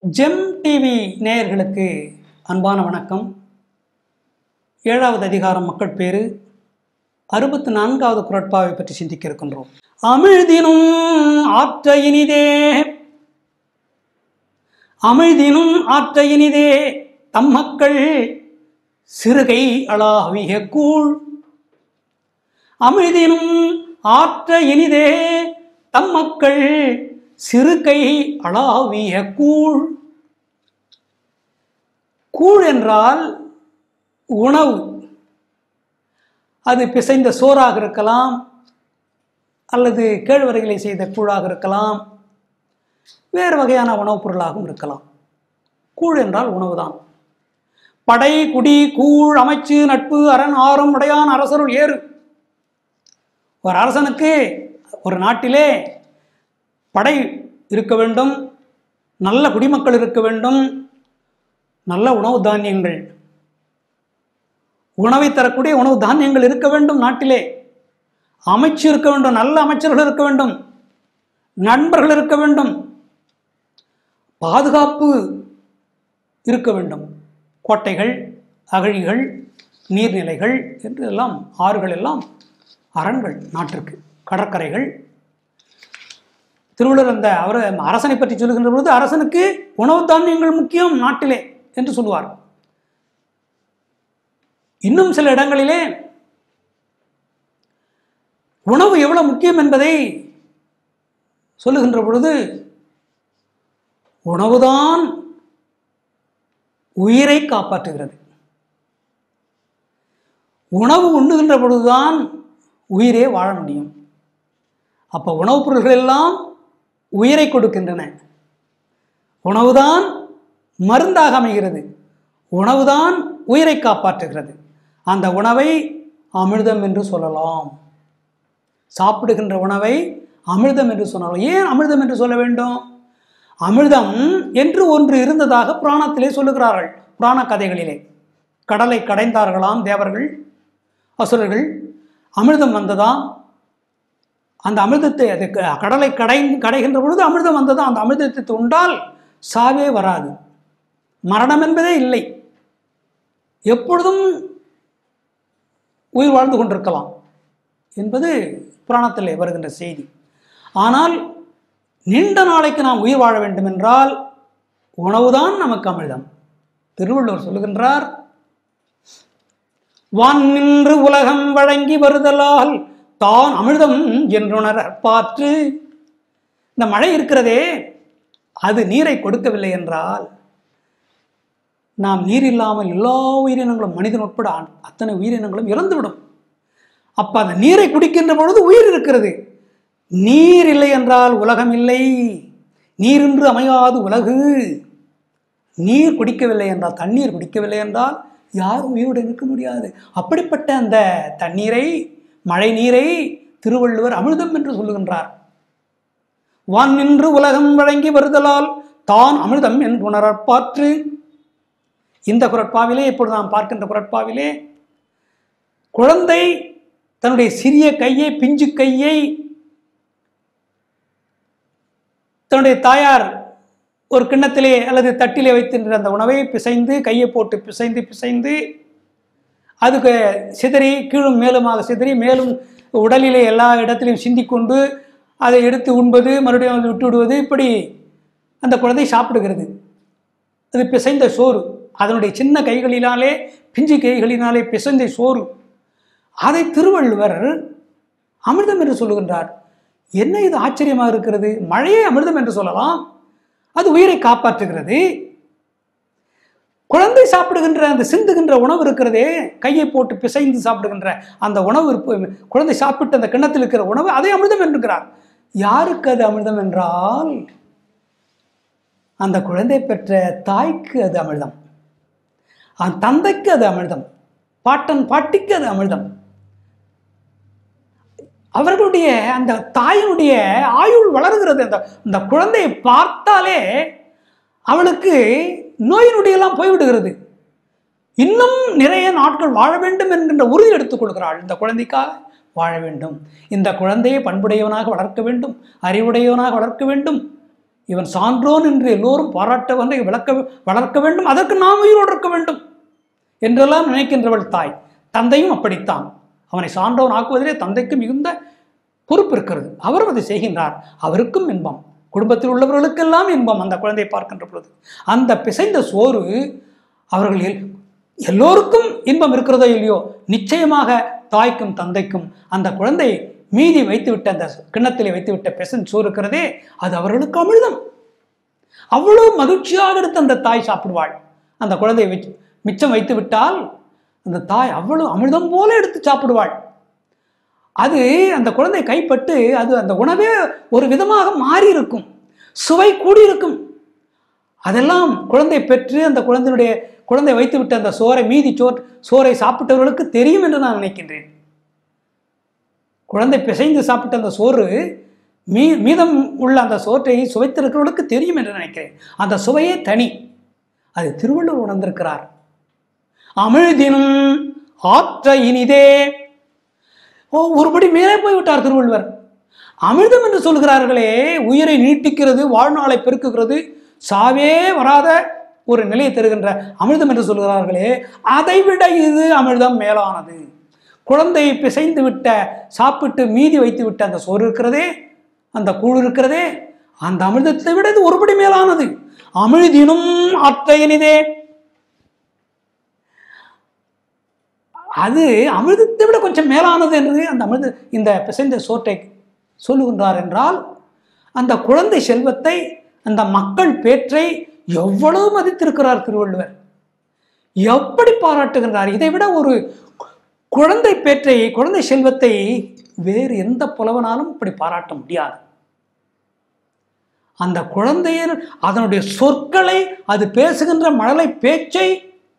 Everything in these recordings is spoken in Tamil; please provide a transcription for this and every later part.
ஜெம் டிவி நேயர்களுக்கு அன்பான வணக்கம் ஏழாவது அதிகாரம் மக்கள் பேரு அறுபத்தி நான்காவது குரட்பாவை பற்றி சிந்திக்க இருக்கின்றோம் அமிழ்தினும் ஆற்ற இனிதே அமிழ்தினும் ஆற்ற இனிதே தம் மக்கள் சிறுகை அளாவிய கூழ் அமிழ்தினும் ஆற்ற இனிதே தம் மக்கள் சிறுகை அளாவிய கூழ் கூழ் என்றால் உணவு அது பிசைந்த சோறாக இருக்கலாம் அல்லது கேழ்வரைகளை செய்த கூழாக இருக்கலாம் வேறு வகையான உணவுப் பொருளாகவும் இருக்கலாம் கூழ் என்றால் உணவுதான் படை குடி கூழ் அமைச்சு நட்பு அரண் ஆரம் உடையான் அரசருள் ஏறு ஒரு அரசனுக்கு ஒரு நாட்டிலே படை இருக்க வேண்டும் நல்ல குடிமக்கள் இருக்க வேண்டும் நல்ல உணவு தானியங்கள் உணவை தரக்கூடிய உணவு தானியங்கள் இருக்க வேண்டும் நாட்டிலே அமைச்சு இருக்க வேண்டும் நல்ல அமைச்சர்கள் இருக்க வேண்டும் நண்பர்கள் இருக்க வேண்டும் பாதுகாப்பு இருக்க வேண்டும் கோட்டைகள் அகழிகள் நீர்நிலைகள் என்று எல்லாம் ஆறுகள் எல்லாம் அரண்கள் நாட்டிற்கு கடற்கரைகள் திருவள்ளுவர் அந்த அவர் அரசனை பற்றி சொல்லுகின்ற பொழுது அரசனுக்கு உணவு தானியங்கள் முக்கியம் நாட்டிலே என்று சொல்லுவார் இன்னும் சில இடங்களிலே உணவு எவ்வளவு முக்கியம் என்பதை சொல்லுகின்ற பொழுது உணவுதான் உயிரை காப்பாற்றுகிறது உணவு உண்ணுகின்ற பொழுதுதான் உயிரே வாழ முடியும் அப்போ உணவுப் பொருள்கள் எல்லாம் உயிரை கொடுக்கின்றன உணவுதான் மருந்தாக அமைகிறது உணவுதான் உயிரை காப்பாற்றுகிறது அந்த உணவை அமிர்தம் என்று சொல்லலாம் சாப்பிடுகின்ற உணவை அமிர்தம் என்று சொல்லலாம் ஏன் அமிர்தம் என்று சொல்ல வேண்டும் அமிர்தம் என்று ஒன்று இருந்ததாக புராணத்திலே சொல்லுகிறார்கள் புராண கதைகளிலே கடலை கடைந்தார்களாம் தேவர்கள் அசுரர்கள் அமிர்தம் வந்ததாம் அந்த அமிர்தத்தை அது க- கடலை கடை கடைகின்ற பொழுது அமிர்தம் வந்ததா அந்த அமிர்தத்தை உண்டால் சாவே வராது மரணம் என்பதே இல்லை எப்பொழுதும் உயிர் வாழ்ந்து கொண்டிருக்கலாம் என்பது புராணத்தில் வருகின்ற செய்தி ஆனால் நீண்ட நாளைக்கு நாம் உயிர் வாழ வேண்டும் என்றால் உணவுதான் நமக்கு அமிர்தம் திருவள்ளுவர் சொல்லுகின்றார் வான் நின்று உலகம் வழங்கி வருதலால் தான் அமிர்தம் என்றுணர பாற்று இந்த மழை இருக்கிறதே அது நீரை கொடுக்கவில்லை என்றால் நாம் நீர் இல்லாமல் எல்லா உயிரினங்களும் மனிதன் உட்பட அ- அத்தனை உயிரினங்களும் இறந்துவிடும் அப்ப அந்த நீரை குடிக்கின்ற பொழுது உயிர் இருக்கிறது நீர் இல்லை என்றால் உலகம் இல்லை நீரின்று அமையாது உலகு நீர் குடிக்கவில்லை என்றால் தண்ணீர் குடிக்கவில்லை என்றால் யாரும் உயிரோடு இருக்க முடியாது அப்படிப்பட்ட அந்த தண்ணீரை மழை நீரை திருவள்ளுவர் அமிர்தம் என்று சொல்லுகின்றார் வான் நின்று உலகம் வழங்கி வருதலால் தான் அமிர்தம் என்று உணரப்பாற்று இந்த குரட்பாவிலே இப்பொழுது நாம் பார்க்கின்ற குரட்பாவிலே குழந்தை தன்னுடைய சிறிய கையை பிஞ்சு கையை தன்னுடைய தாயார் ஒரு கிண்ணத்திலே அல்லது தட்டிலே வைத்திருந்த அந்த உணவை பிசைந்து கையை போட்டு பிசைந்து பிசைந்து அதுக்கு சிதறி கீழும் மேலுமாக சிதறி மேலும் உடலிலே எல்லா இடத்திலையும் சிந்திக்கொண்டு அதை எடுத்து உண்பது மறுபடியும் அதை விட்டு விடுவது இப்படி அந்த குழந்தை சாப்பிடுகிறது அது பிசைந்த சோறு அதனுடைய சின்ன கைகளினாலே பிஞ்சு கைகளினாலே பிசைந்த சோறு அதை திருவள்ளுவர் அமிர்தம் என்று சொல்லுகின்றார் என்ன இது ஆச்சரியமாக இருக்கிறது மழையே அமிர்தம் என்று சொல்லலாம் அது உயிரை காப்பாற்றுகிறது குழந்தை சாப்பிடுகின்ற அந்த சிந்துகின்ற உணவு இருக்கிறதே கையை போட்டு பிசைந்து சாப்பிடுகின்ற அந்த உணவு இருப்பு- குழந்தை சாப்பிட்டு அந்த கிண்ணத்தில் இருக்கிற உணவு அதை அமிர்தம் என்கிறார் யாருக்கு அது அமிர்தம் என்றால் அந்த குழந்தை பெற்ற தாய்க்கு அது அமிர்தம் அந்த தந்தைக்கு அது அமிர்தம் பாட்டன் பாட்டிக்கு அது அமிர்தம் அவர்களுடைய அந்த தாயினுடைய ஆயுள் வளர்கிறது அந்த அந்த குழந்தையை பார்த்தாலே அவளுக்கு நோய் நொடியெல்லாம் போய்விடுகிறது இன்னும் நிறைய நாட்கள் வாழ வேண்டும் என்கின்ற உறுதி எடுத்துக் கொள்கிறாள் இந்த குழந்தைக்காக வாழ வேண்டும் இந்த குழந்தையை பண்புடையவனாக வளர்க்க வேண்டும் அறிவுடையவனாக வளர்க்க வேண்டும் இவன் சான்றோன் என்று எல்லோரும் பாராட்ட வந்து விளக்க வளர்க்க வேண்டும் அதற்கு நாம் உயிரோடு இருக்க வேண்டும் என்றெல்லாம் நினைக்கின்றவள் தாய் தந்தையும் அப்படித்தான் அவனை சான்றோன் ஆக்குவதிலே தந்தைக்கு மிகுந்த பொறுப்பு இருக்கிறது அவரும் அதை செய்கின்றார் அவருக்கும் இன்பம் குடும்பத்தில் உள்ளவர்களுக்கெல்லாம் இன்பம் அந்த குழந்தையை பார்க்கின்ற பொழுது அந்த பிசைந்த சோறு அவர்கள் எல்- எல்லோருக்கும் இன்பம் இருக்கிறதோ இல்லையோ நிச்சயமாக தாய்க்கும் தந்தைக்கும் அந்த குழந்தை மீதி வைத்துவிட்ட அந்த கிண்ணத்திலே வைத்துவிட்ட பெசன் சோறு இருக்கிறதே அது அவர்களுக்கு அமிழ்தம் அவ்வளவு மகிழ்ச்சியாக எடுத்து அந்த தாய் சாப்பிடுவாள் அந்த குழந்தையை வச்சு மிச்சம் வைத்து விட்டால் அந்த தாய் அவ்வளவு அமிர்தம் போல எடுத்து சாப்பிடுவாள் அது அந்த குழந்தை கைப்பட்டு அது அந்த உணவே ஒரு விதமாக மாறி இருக்கும் சுவை கூடியிருக்கும் அதெல்லாம் குழந்தை பெற்று அந்த குழந்தையுடைய குழந்தை வைத்து விட்ட அந்த சோறை மீதி சோர் சோறை சாப்பிட்டவர்களுக்கு தெரியும் என்று நான் நினைக்கின்றேன் குழந்தை பிசைந்து சாப்பிட்ட அந்த சோறு மீ மீதம் உள்ள அந்த சோற்றை சுவைத்திருக்கிறவர்களுக்கு தெரியும் என்று நினைக்கிறேன் அந்த சுவையே தனி அது திருவள்ளுவர் உணர்ந்திருக்கிறார் அமிழ்தினும் ஆற்ற இனிதே ஓ ஒருபடி மேலே போய்விட்டார் திருவள்ளுவர் அமிர்தம் என்று சொல்கிறார்களே உயிரை நீட்டிக்கிறது வாழ்நாளை பெருக்குகிறது சாவே வராத ஒரு நிலையை தருகின்ற அமிர்தம் என்று சொல்கிறார்களே அதைவிட இது அமிர்தம் மேலானது குழந்தை பிசைந்து விட்ட சாப்பிட்டு மீதி வைத்து விட்ட அந்த சோறு இருக்கிறதே அந்த கூழ் இருக்கிறதே அந்த அமிர்தத்தை விட இது ஒருபடி மேலானது அமிழ்தினும் அத்தையனிதே அது அமிர்தத்தை விட கொஞ்சம் மேலானது என்று அந்த அமிர்த இந்த பிசைந்த சோற்றை சொல்லுகின்றார் என்றால் அந்த குழந்தை செல்வத்தை அந்த மக்கள் பேற்றை எவ்வளவு மதித்திருக்கிறார் திருவள்ளுவர் எப்படி பாராட்டுகின்றார் இதை விட ஒரு குழந்தை பேற்றை குழந்தை செல்வத்தை வேறு எந்த புலவனாலும் இப்படி பாராட்ட முடியாது அந்த குழந்தையின் அதனுடைய சொற்களை அது பேசுகின்ற மழலை பேச்சை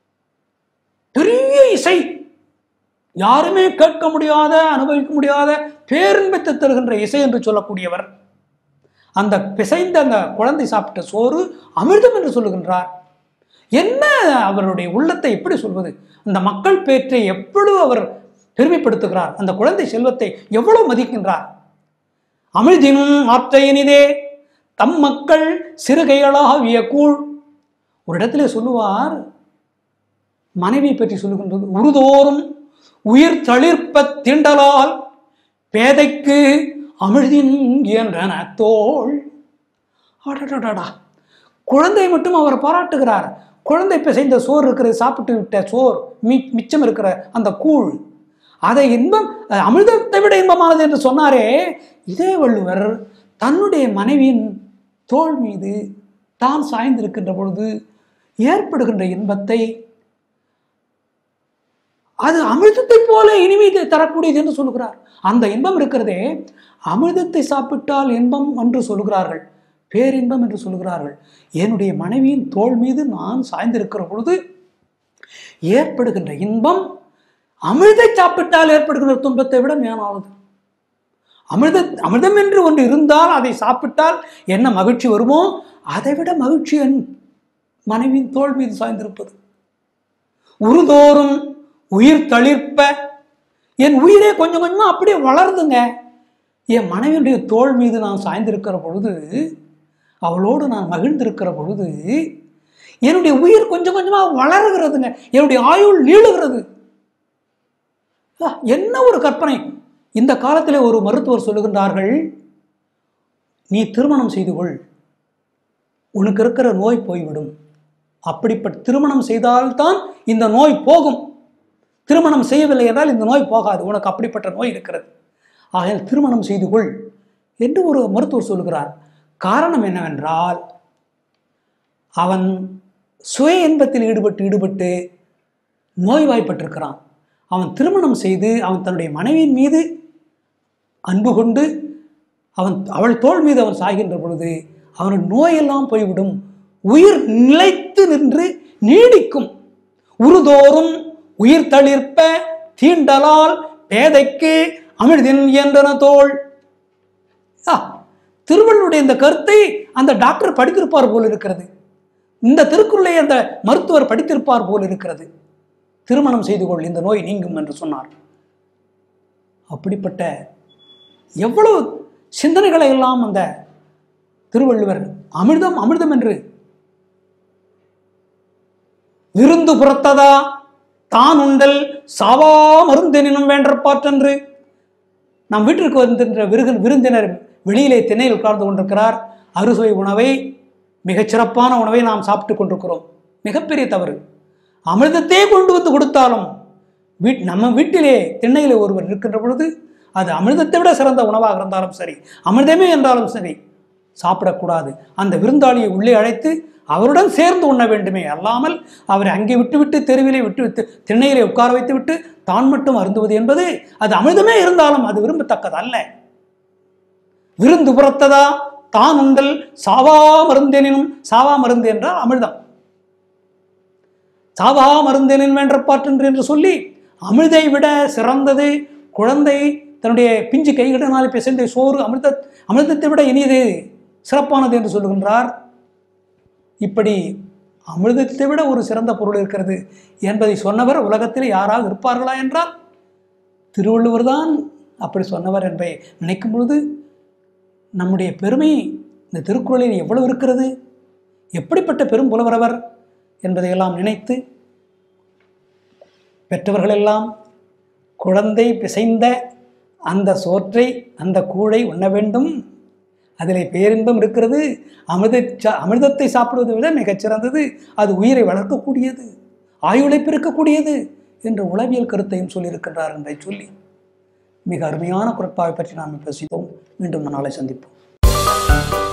பெரிய இசை யாருமே கேட்க முடியாத அனுபவிக்க முடியாத பேரின்பத்தை தருகின்ற இசை என்று சொல்லக்கூடியவர் அந்த பிசைந்த அந்த குழந்தை சாப்பிட்ட சோறு அமிர்தம் என்று சொல்லுகின்றார் என்ன அவருடைய உள்ளத்தை எப்படி சொல்வது அந்த மக்கள் பேற்றை எவ்வளவு அவர் பெருமைப்படுத்துகிறார் அந்த குழந்தை செல்வத்தை எவ்வளவு மதிக்கின்றார் அமிழ்தினும் ஆற்றையினிதே தம் மக்கள் சிறுகைகளாகிய கூழ் ஒரு இடத்திலே சொல்லுவார் மனைவியை பற்றி சொல்லுகின்றது உருதோறும் உயிர் தளிர்ப்ப தீண்டலால் பேதைக்கு அமிழ்தின் என்றன தோள் அடடடடா குழந்தை மட்டும் அவர் பாராட்டுகிறார் குழந்தை பிசைந்த சோறு இருக்கிறது சாப்பிட்டு விட்ட சோறு மி மிச்சம் இருக்கிற அந்த கூழ் அதை இன்பம் அஹ், அமிர்தத்தை விட இன்பமானது என்று சொன்னாரே இதே வள்ளுவர் தன்னுடைய மனைவியின் தோள் மீது தான் சாய்ந்திருக்கின்ற பொழுது ஏற்படுகின்ற இன்பத்தை அது அமிர்தத்தை போல இனிமை தரக்கூடியது என்று சொல்லுகிறார் அந்த இன்பம் இருக்கிறதே அமிர்தத்தை சாப்பிட்டால் இன்பம் என்று சொல்லுகிறார்கள் பேரின்பம் என்று சொல்லுகிறார்கள் என்னுடைய மனைவியின் தோள் மீது நான் சாய்ந்திருக்கிற பொழுது ஏற்படுகின்ற இன்பம் அமிர்தை சாப்பிட்டால் ஏற்படுகின்ற துன்பத்தை விட மேலானது அமிர்த அமிர்தம் என்று ஒன்று இருந்தால் அதை சாப்பிட்டால் என்ன மகிழ்ச்சி வருமோ அதை விட மகிழ்ச்சி என் மனைவியின் தோள் மீது சாய்ந்திருப்பது உருதோறும் உயிர் தளிர்ப்ப என் உயிரே கொஞ்சம் கொஞ்சமா அப்படியே வளருதுங்க என் மனைவியுடைய தோள் மீது நான் சாய்ந்திருக்கிற பொழுது அவளோடு நான் மகிழ்ந்திருக்கிற பொழுது என்னுடைய உயிர் கொஞ்சம் கொஞ்சமா வளருகிறதுங்க என்னுடைய ஆயுள் நீளுகிறது ஆ, என்ன ஒரு கற்பனை இந்த காலத்திலே ஒரு மருத்துவர் சொல்லுகின்றார்கள் நீ திருமணம் செய்து கொள் உனக்கு இருக்கிற நோய் போய்விடும் அப்படிப்பட்ட திருமணம் செய்தால்தான் இந்த நோய் போகும் திருமணம் செய்யவில்லை என்றால் இந்த நோய் போகாது உனக்கு அப்படிப்பட்ட நோய் இருக்கிறது ஆகையால் திருமணம் செய்து கொள் என்று ஒரு மருத்துவர் சொல்லுகிறார் காரணம் என்னவென்றால் அவன் சுய இன்பத்தில் ஈடுபட்டு ஈடுபட்டு நோய்வாய்ப்பட்டிருக்கிறான் அவன் திருமணம் செய்து அவன் தன்னுடைய மனைவியின் மீது அன்பு கொண்டு அவன் அவள் தோள் மீது அவன் சாய்கின்ற பொழுது அவனுடைய நோயெல்லாம் போய்விடும் உயிர் நிலைத்து நின்று நீடிக்கும் உருதோறும் உயிர் தளிர்ப்ப தீண்டலால் பேதைக்கு அமிழ்தின் என்றன தோள் ஆ, திருவள்ளுடைய இந்த கருத்தை அந்த டாக்டர் படித்திருப்பார் போல் இருக்கிறது இந்த திருக்குறளை அந்த மருத்துவர் படித்திருப்பார் போல் இருக்கிறது திருமணம் செய்து கொள் இந்த நோய் நீங்கும் என்று சொன்னார் அப்படிப்பட்ட எவ்வளவு சிந்தனைகளை எல்லாம் அந்த திருவள்ளுவர் அமிர்தம் அமிர்தம் என்று விருந்து புறத்ததா தான் உண்டல் சாவா மருந்தெனினும் வேண்டற்பாற்றென்று நம் வீட்டிற்கு வந்திருக்கிற விருது விருந்தினர் வெளியிலே திண்ணையில் உட்கார்ந்து கொண்டிருக்கிறார் அறுசுவை உணவை மிகச் சிறப்பான உணவை நாம் சாப்பிட்டு கொண்டிருக்கிறோம் மிகப்பெரிய தவறு அமிர்தத்தையே கொண்டு வந்து கொடுத்தாலும் வீட் நம்ம வீட்டிலே திண்ணையிலே ஒருவர் இருக்கின்ற பொழுது அது அமிர்தத்தை விட சிறந்த உணவாக இருந்தாலும் சரி அமிர்தமே என்றாலும் சரி சாப்பிடக்கூடாது அந்த விருந்தாளியை உள்ளே அழைத்து அவருடன் சேர்ந்து உண்ண வேண்டுமே அல்லாமல் அவரை அங்கே விட்டுவிட்டு தெருவிலே விட்டு விட்டு திண்ணையிலே உட்கார வைத்து விட்டு தான் மட்டும் அருந்துவது என்பது அது அமிர்தமே இருந்தாலும் அது விரும்பத்தக்கது அல்ல விருந்து புறத்ததா தான் உண்டல் சாவா மருந்தெனினும் சாவா மருந்து என்றால் அமிர்தம் சாவா மருந்தெனின் வேண்டற்பாற்றென்று என்று சொல்லி அமிர்தை விட சிறந்தது குழந்தை தன்னுடைய பிஞ்சு கைகளினால் பிசைந்த சோறு அமிர்த அமிர்தத்தை விட இனியது சிறப்பானது என்று சொல்லுகின்றார் இப்படி அமிர்தத்தை விட ஒரு சிறந்த பொருள் இருக்கிறது என்பதை சொன்னவர் உலகத்தில் யாராவது இருப்பார்களா என்றால் திருவள்ளுவர் தான் அப்படி சொன்னவர் என்பதை நினைக்கும் பொழுது நம்முடைய பெருமை இந்த திருக்குறளில் எவ்வளவு இருக்கிறது எப்படிப்பட்ட பெரும் புலவரவர் என்பதையெல்லாம் நினைத்து பெற்றவர்களெல்லாம் குழந்தை பிசைந்த அந்த சோற்றை அந்த கூழை உண்ண வேண்டும் அதிலே பேரின்பம் இருக்கிறது அமிர்த சா- அமிர்தத்தை சாப்பிடுவதை விட மிகச்சிறந்தது அது உயிரை வளர்க்கக்கூடியது ஆயுளை பெருக்கக்கூடியது என்ற உளவியல் கருத்தையும் சொல்லியிருக்கின்றார் என்பதை சொல்லி மிக அருமையான குரட்பாவை பற்றி நாம் பேசித்தோம் மீண்டும் நாளை சந்திப்போம்